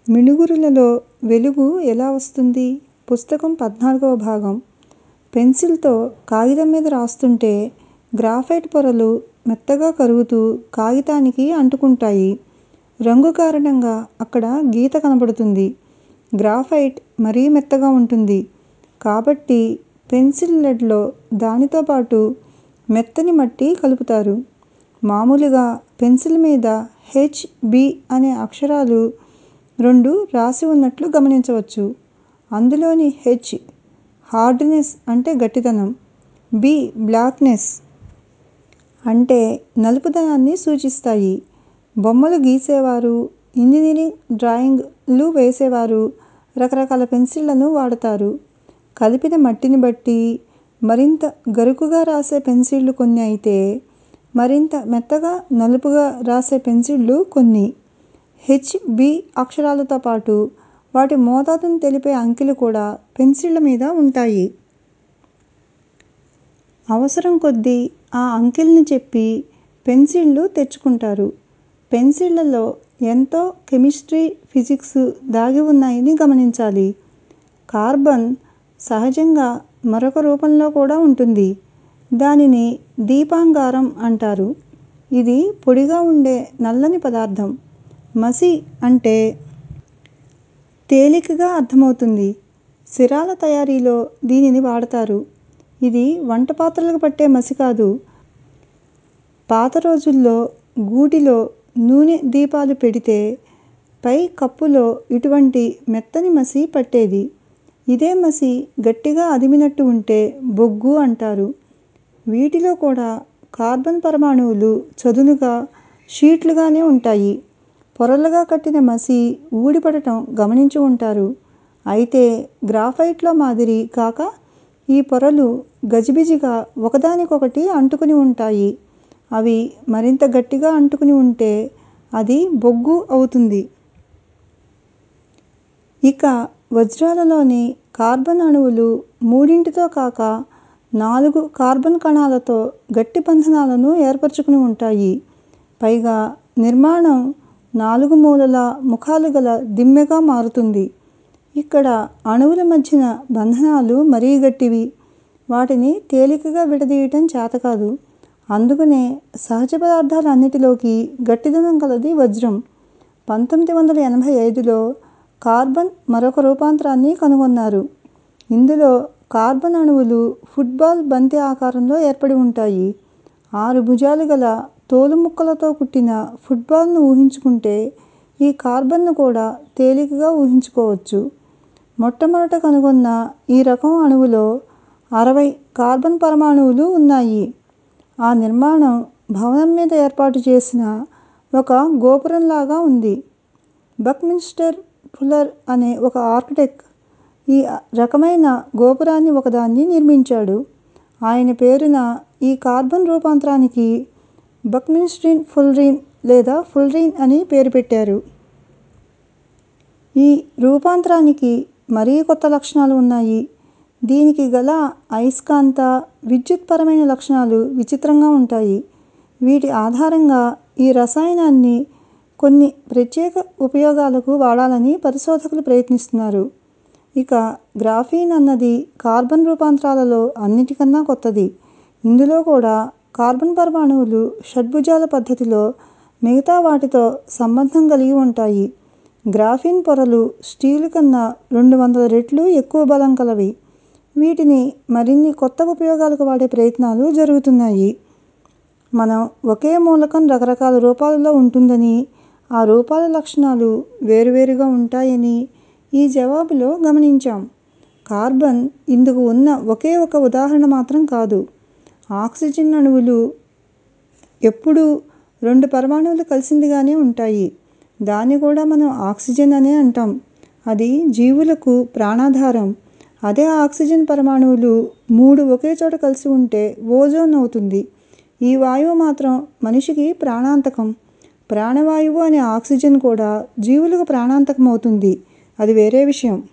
మిణుగురులలో వెలుగు ఎలా వస్తుంది పుస్తకం పద్నాలుగవ భాగం పెన్సిల్తో కాగితం మీద రాస్తుంటే గ్రాఫైట్ పొరలు మెత్తగా కరుగుతూ కాగితానికి అంటుకుంటాయి రంగు కారణంగా అక్కడ గీత కనబడుతుంది గ్రాఫైట్ మరీ మెత్తగా ఉంటుంది కాబట్టి పెన్సిల్ లెడ్లో దానితో పాటు మెత్తని మట్టి కలుపుతారు మామూలుగా పెన్సిల్ మీద హెచ్ బి అనే అక్షరాలు రెండు రాసి ఉన్నట్లు గమనించవచ్చు అందులోని హెచ్ హార్డ్నెస్ అంటే గట్టిదనం బి బ్లాక్నెస్ అంటే నలుపుదనాన్ని సూచిస్తాయి బొమ్మలు గీసేవారు ఇంజనీరింగ్ డ్రాయింగ్లు వేసేవారు రకరకాల పెన్సిళ్లను వాడతారు కలిపిన మట్టిని బట్టి మరింత గరుకుగా రాసే పెన్సిళ్లు కొన్ని అయితే మరింత మెత్తగా నలుపుగా రాసే పెన్సిళ్లు కొన్ని హెచ్ బి అక్షరాలతో పాటు వాటి మోతాదును తెలిపే అంకెలు కూడా పెన్సిళ్ల మీద ఉంటాయి అవసరం కొద్దీ ఆ అంకెల్ని చెప్పి పెన్సిళ్లు తెచ్చుకుంటారు పెన్సిళ్లలో ఎంతో కెమిస్ట్రీ ఫిజిక్స్ దాగి ఉన్నాయని గమనించాలి కార్బన్ సహజంగా మరొక రూపంలో కూడా ఉంటుంది దానిని దీపాంగారం అంటారు ఇది పొడిగా ఉండే నల్లని పదార్థం మసి అంటే తేలికగా అర్థమవుతుంది సిరాల తయారీలో దీనిని వాడతారు ఇది వంట పాత్రలకు పట్టే మసి కాదు పాత రోజుల్లో గూటిలో నూనె దీపాలు పెడితే పై కప్పులో ఇటువంటి మెత్తని మసి పట్టేది ఇదే మసి గట్టిగా అదిమినట్టు ఉంటే బొగ్గు అంటారు వీటిలో కూడా కార్బన్ పరమాణువులు చదునుగా షీట్లుగానే ఉంటాయి పొరలుగా కట్టిన మసి ఊడిపడటం గమనించి ఉంటారు అయితే గ్రాఫైట్లో మాదిరి కాక ఈ పొరలు గజిబిజిగా ఒకదానికొకటి అంటుకుని ఉంటాయి అవి మరింత గట్టిగా అంటుకుని ఉంటే అది బొగ్గు అవుతుంది ఇక వజ్రాలలోని కార్బన్ అణువులు మూడింటితో కాక నాలుగు కార్బన్ కణాలతో గట్టి బంధనాలను ఏర్పరచుకుని ఉంటాయి పైగా నిర్మాణం నాలుగు మూలల ముఖాలు గల దిమ్మెగా మారుతుంది ఇక్కడ అణువుల మధ్యన బంధనాలు మరీ గట్టివి వాటిని తేలికగా విడదీయటం చేతకాదు అందుకనే సహజ పదార్థాలన్నిటిలోకి గట్టిదనం కలది వజ్రం పంతొమ్మిది వందల ఎనభై ఐదులో కార్బన్ మరొక రూపాంతరాన్ని కనుగొన్నారు ఇందులో కార్బన్ అణువులు ఫుట్బాల్ బంతి ఆకారంలో ఏర్పడి ఉంటాయి ఆరు భుజాలు గల తోలు ముక్కలతో కుట్టిన ఫుట్బాల్ను ఊహించుకుంటే ఈ కార్బన్ను కూడా తేలికగా ఊహించుకోవచ్చు మొట్టమొదట కనుగొన్న ఈ రకం అణువులో అరవై కార్బన్ పరమాణువులు ఉన్నాయి ఆ నిర్మాణం భవనం మీద ఏర్పాటు చేసిన ఒక గోపురంలాగా ఉంది బక్మిన్స్టర్ ఫుల్లర్ అనే ఒక ఆర్కిటెక్ట్ ఈ రకమైన గోపురాన్ని ఒకదాన్ని నిర్మించాడు ఆయన పేరున ఈ కార్బన్ రూపాంతరానికి బక్మిన్స్టీన్ ఫుల్రీన్ లేదా ఫుల్రీన్ అని పేరు పెట్టారు ఈ రూపాంతరానికి మరీ కొత్త లక్షణాలు ఉన్నాయి దీనికి గల అయస్కాంత విద్యుత్పరమైన లక్షణాలు విచిత్రంగా ఉంటాయి వీటి ఆధారంగా ఈ రసాయనాన్ని కొన్ని ప్రత్యేక ఉపయోగాలకు వాడాలని పరిశోధకులు ప్రయత్నిస్తున్నారు ఇక గ్రాఫీన్ అన్నది కార్బన్ రూపాంతరాలలో అన్నిటికన్నా కొత్తది ఇందులో కూడా కార్బన్ పరమాణువులు షడ్భుజాల పద్ధతిలో మిగతా వాటితో సంబంధం కలిగి ఉంటాయి గ్రాఫీన్ పొరలు స్టీలు కన్నా రెండు వందల రెట్లు ఎక్కువ బలం కలవి వీటిని మరిన్ని కొత్త ఉపయోగాలకు వాడే ప్రయత్నాలు జరుగుతున్నాయి మనం ఒకే మూలకం రకరకాల రూపాలలో ఉంటుందని ఆ రూపాల లక్షణాలు వేరువేరుగా ఉంటాయని ఈ జవాబులో గమనించాం కార్బన్ ఇందుకు ఉన్న ఒకే ఒక ఉదాహరణ మాత్రం కాదు ఆక్సిజన్ అణువులు ఎప్పుడూ రెండు పరమాణువులు కలిసిందిగానే ఉంటాయి దాన్ని కూడా మనం ఆక్సిజన్ అనే అంటాం అది జీవులకు ప్రాణాధారం అదే ఆక్సిజన్ పరమాణువులు మూడు ఒకే చోట కలిసి ఉంటే ఓజోన్ అవుతుంది ఈ వాయువు మాత్రం మనిషికి ప్రాణాంతకం ప్రాణవాయువు అనే ఆక్సిజన్ కూడా జీవులకు ప్రాణాంతకం అవుతుంది అది వేరే విషయం